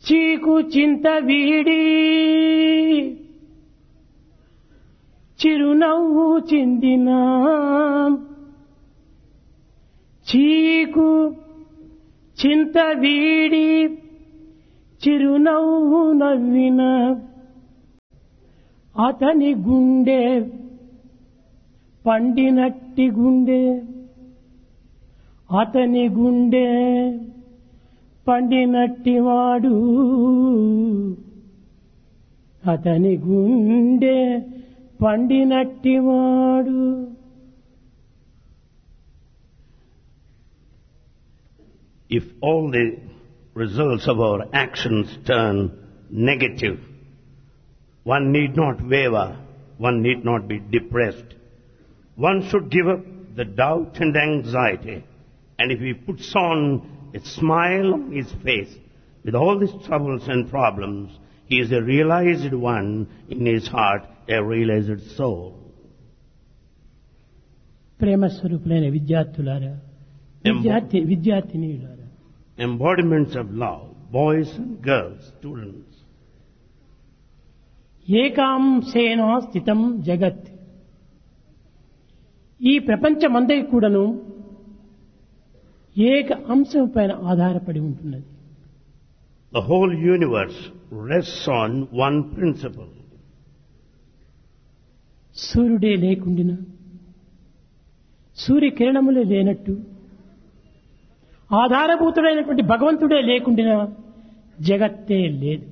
చీకు చింత వీడి చిరునవ్వు చిందిన చీకు చింత వీడి చిరునవ్వు నవ్విన అతని గుండె పండినట్టి గుండె అతని గుండె పండినట్టివాడు అతని గుండె పండినట్టివాడు If all the results of our actions turn negative, one need not waver, one need not be depressed. One should give up the doubt and anxiety. And if he puts on a smile on his face with all these troubles and problems, he is a realized one in his heart, a realized soul. ప్రేమ స్వరూపులైన విద్యార్థులారా విద్యార్థి విద్యార్థినీయులారా Embodiments of love, boys and girls, students. ఏకాంశేన స్థితం జగత్ ఈ ప్రపంచమందరి కూడాను ఏక అంశం పైన ఆధారపడి ఉంటున్నది The whole universe rests on one principle. సూర్యుడే లేకుండినా సూర్యకిరణములే లేనట్టు ఆధారభూతుడైనటువంటి భగవంతుడే లేకుండినా జగత్తే లేదు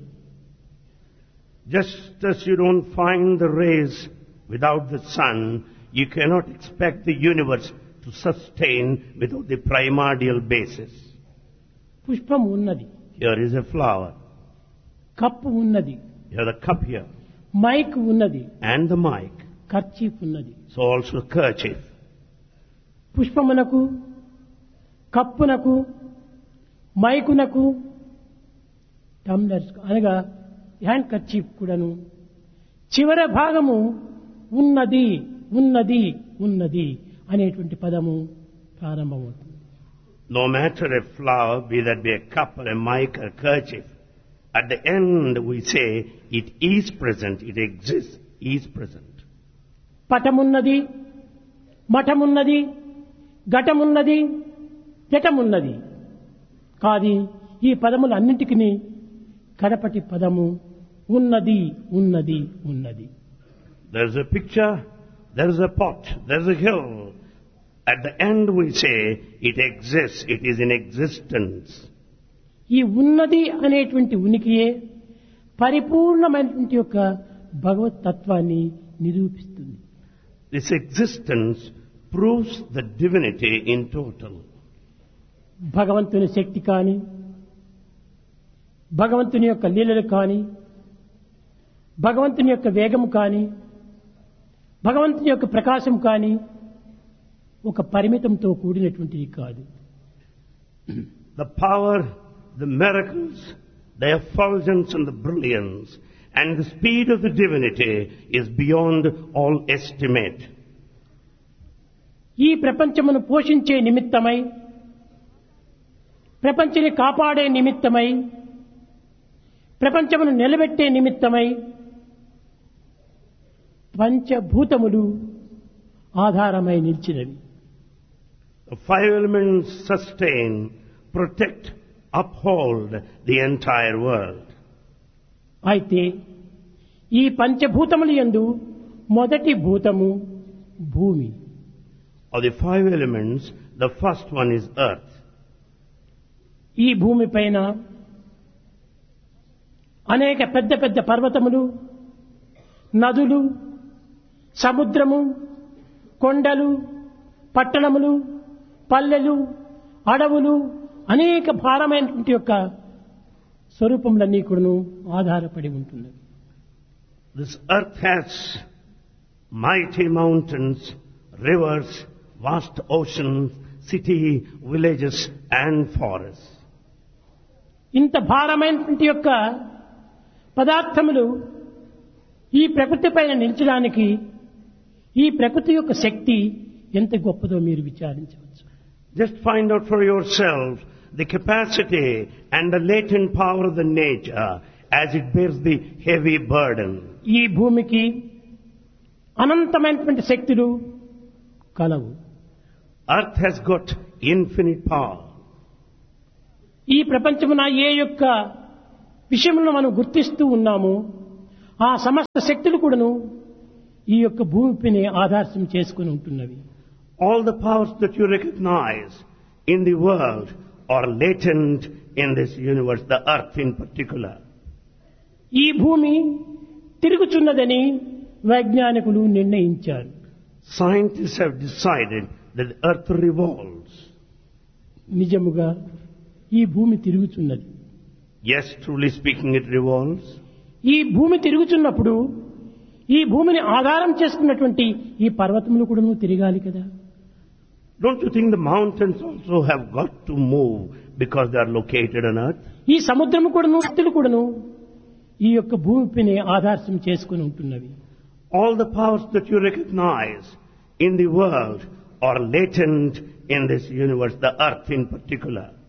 Just as you don't find the rays without the sun, you cannot expect the universe to sustain without the primordial basis. పుష్పం ఉన్నది Here is a flower. Cup ఉన్నది You have the cup here mic ఉన్నది and the mic. Kerchief ఉన్నది So also kerchief. పుష్పమునకు కప్పునకు మైకునకు tumblers అనగా handkerchief కూడాను చివర భాగము ఉన్నది ఉన్నది ఉన్నది అనేటువంటి పదము ప్రారంభమవుతుంది No matter a flower, be that be a cup or a mic or kerchief, at the end we say it is present, it exists, is present. పటమున్నది మఠమున్నది ఘటమున్నది జటమున్నది కాది ఈ పదములు అన్నింటికి కడపటి పదము ఉన్నది ఉన్నది ఉన్నది There's a picture, there's a pot, there's a hill. At the end we say it exists, it is in existence. ఈ ఉన్నది అనేటువంటి ఉనికియే పరిపూర్ణమైనటువంటి యొక్క భగవత్ తత్వాన్ని నిరూపిస్తుంది This existence proves the divinity in total. భగవంతుని శక్తి కానీ భగవంతుని యొక్క లీలలు కానీ భగవంతుని యొక్క వేగము కానీ భగవంతుని యొక్క ప్రకాశం కానీ ఒక పరిమితంతో కూడినటువంటిది కాదు The power, the miracles, the effulgence and the brilliance and the speed of the divinity is beyond all estimate. ఈ ప్రపంచమును పోషించే నిమిత్తమై ప్రపంచని కాపాడే నిమిత్తమై ప్రపంచమును నిలబెట్టే నిమిత్తమై పంచభూతములు ఆధారమై నిలిచినవి The five elements sustain, protect, uphold the entire world. అయితే ఈ పంచభూతములు యందు మొదటి భూతము భూమి Of the five elements, the first one is earth. ఈ భూమి పైన అనేక పెద్ద పెద్ద పర్వతములు నదులు సముద్రము కొండలు పట్టణములు పల్లెలు అడవులు అనేక భారమైనటువంటి యొక్క స్వరూపములన్నీ కూడాను ఆధారపడి ఉంటున్నవి This earth has mighty mountains, rivers, vast oceans, city, villages and forests. ఇంత భారమైనటువంటి యొక్క పదార్థములు ఈ ప్రకృతి పైన నిలిచడానికి ఈ ప్రకృతి యొక్క శక్తి ఎంత గొప్పదో మీరు విచారించవచ్చు Just find out for yourself the capacity and the latent power of the nature as it bears the heavy burden. ఈ భూమికి అనంతమైనటువంటి శక్తులు కలవు Earth has got infinite power. ఈ ప్రపంచమున ఏ యొక్క విషయంలో మనం గుర్తిస్తూ ఉన్నామో ఆ సమస్త శక్తులు కూడాను ఈ యొక్క భూమిని ఆధారం చేసుకుని ఉంటున్నవి All the powers that you recognize in the world are latent in this universe, the earth in particular. ఈ భూమి తిరుగుచున్నదని వైజ్ఞానికులు నిర్ణయించారు Scientists have decided that the earth revolves. నిజముగా ఈ భూమి తిరుగుచున్నది Yes, truly speaking, it revolves. ఈ భూమి తిరుగుచున్నప్పుడు ఈ భూమిని ఆధారం చేసుకున్నటువంటి ఈ పర్వతములు కూడా తిరగాలి కదా Don't you think the mountains also have got to move because they are located on earth? ఈ సముద్రము కూడాను శక్తులు కూడాను ఈ యొక్క భూమిని ఆధారం చేసుకుని ఉంటున్నవి All the powers that you recognize in the world are latent in this universe, the earth in particular.